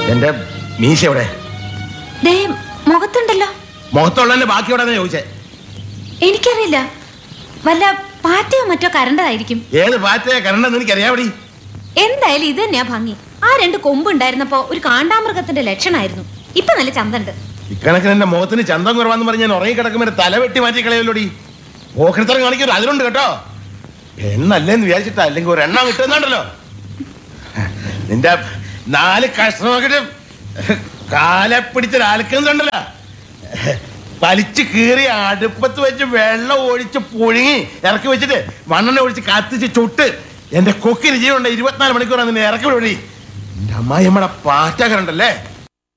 എന്റെ മീശ എവിടെ ദേ മുഖത്തുണ്ടല്ലോ മുഖത്തുള്ളതിന്റെ ബാക്കി എവിടെ ചോദിച്ചേ എനിക്കറിയില്ല വല്ല പാറ്റയോ മറ്റോ കരണ്ടതായിരിക്കും ഏത് പാറ്റയെ കരണ്ടെന്ന് എനിക്കറിയാവടി എന്തായാലും ഇത് തന്നെയാ ഭംഗി ആ രണ്ട് കൊമ്പ് ഉണ്ടായിരുന്നപ്പോ ഒരു കാണ്ടാമൃഗത്തിന്റെ ലക്ഷണമായിരുന്നു ഇപ്പൊ നല്ല ചന്തണ്ട് ഇക്കണക്കിന് എന്റെ മുഖത്തിന് ചന്തം കുറവാന്ന് പറഞ്ഞ് ഞാൻ ഉറങ്ങി കിടക്കുമ്പോൾ തല വെട്ടി മാറ്റി കളയല്ലോടി ഓഹരിത്തരം കാണിക്കൊരു അതിലുണ്ട് കേട്ടോ എണ്ണല്ലേന്ന് വിചാരിച്ചിട്ടാ അല്ലെങ്കിൽ ഒരു എണ്ണം കിട്ടുന്നുണ്ടല്ലോ നിന്റെ നാല് കഷ്ണമൊക്കെ കാലെ പിടിച്ച് അലക്കുന്നുണ്ടല്ലോ വലിച്ചു കീറി അടുപ്പത്ത് വെച്ച് വെള്ളം ഒഴിച്ച് പുഴുങ്ങി ഇറക്കി വെച്ചിട്ട് മണ്ണെണ്ണ ഒഴിച്ച് കത്തിച്ച് ചുട്ട് എന്റെ കൊക്കിന് ജീവനുണ്ട് ഇരുപത്തിനാല് മണിക്കൂറാണ് നിന്നെ ഇറക്കി വിടി എന്റെ അമ്മായി നമ്മടെ പാറ്റകരുണ്ടല്ലേ